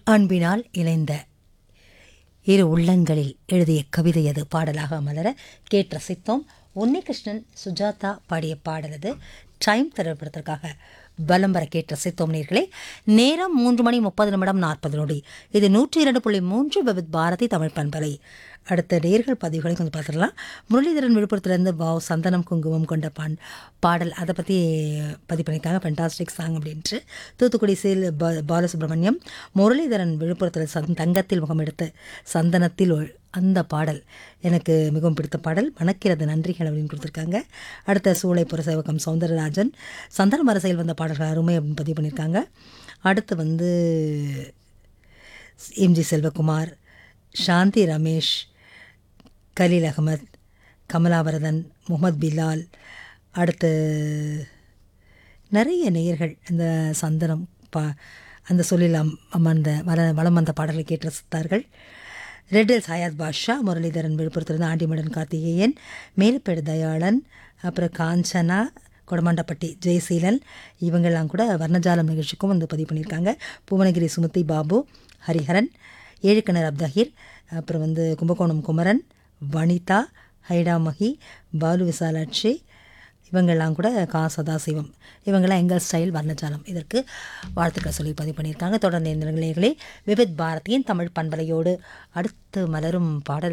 அன்பினால் இணைந்த இரு உள்ளங்களில் எழுதிய கவிதை அது பாடலாக மலர கேட்டு ரசித்தோம் உன்னிகிருஷ்ணன் சுஜாதா பாடிய பாடல் அது டைம் திரைப்படத்திற்காக பலம் வர கேட்டு ரசித்தோம் நேர்களே நேரம் மூன்று மணி முப்பது நிமிடம் நாற்பது நொடி இது நூற்றி இரண்டு புள்ளி மூன்று விவித் பாரதி தமிழ் பண்பலை அடுத்த நேர்கள் பதிவுகளை கொஞ்சம் பார்த்துடலாம் முரளிதரன் விழுப்புரத்துலேருந்து வாவ் சந்தனம் குங்குமம் கொண்ட பான் பாடல் அதை பற்றி பதிவு பண்ணியிருக்காங்க ஃபென்டாஸ்டிக் சாங் அப்படின்ட்டு தூத்துக்குடி சேல் பா பாலசுப்ரமணியம் முரளிதரன் விழுப்புரத்தில் சந் தங்கத்தில் முகம் எடுத்து சந்தனத்தில் ஒ- அந்த பாடல் எனக்கு மிகவும் பிடித்த பாடல் மணக்கிறது நன்றிகள் அப்படின்னு கொடுத்துருக்காங்க அடுத்த சூளை புரசேவகம் சௌந்தரராஜன் சந்தன மரசையில் வந்த பாடல்கள் அருமை அப்படின்னு பதிவு பண்ணியிருக்காங்க அடுத்து வந்து எம்ஜி செல்வகுமார் சாந்தி ரமேஷ் கலீல் அகமத் கமலாவரதன் முகமது பிலால் அடுத்து நிறைய நேயர்கள் அந்த சந்தனம் பா அந்த சொல்லில் அம் அமர்ந்த வள வளம் வந்த பாடலை கேட்டு ரசித்தார்கள் ரெட்டில் சாயாத் பாஷா முரளிதரன் விழுப்புரத்திலிருந்து ஆண்டிமடன் கார்த்திகேயன் மேலப்பேடு தயாளன் அப்புறம் காஞ்சனா கொடமாண்டப்பட்டி ஜெயசீலன் இவங்கெல்லாம் கூட வர்ணஜாலம் நிகழ்ச்சிக்கும் வந்து பதிவு பண்ணியிருக்காங்க புவனகிரி சுமதி பாபு ஹரிஹரன் ஏழுக்கிணர் அப்தஹீர் அப்புறம் வந்து கும்பகோணம் குமரன் வனிதா ஹைடாமகி பாலு விசாலாட்சி இவங்கெல்லாம் கூட கா சதாசிவம் இவங்கெல்லாம் எங்கள் ஸ்டைல் வர்ணஜாலம் இதற்கு வாழ்த்துக்கள் சொல்லி பதிவு பண்ணியிருக்காங்க தொடர்ந்து இந்த நிலைகளே விவித் பாரதியின் தமிழ் பண்பலையோடு அடுத்து மலரும் பாடல்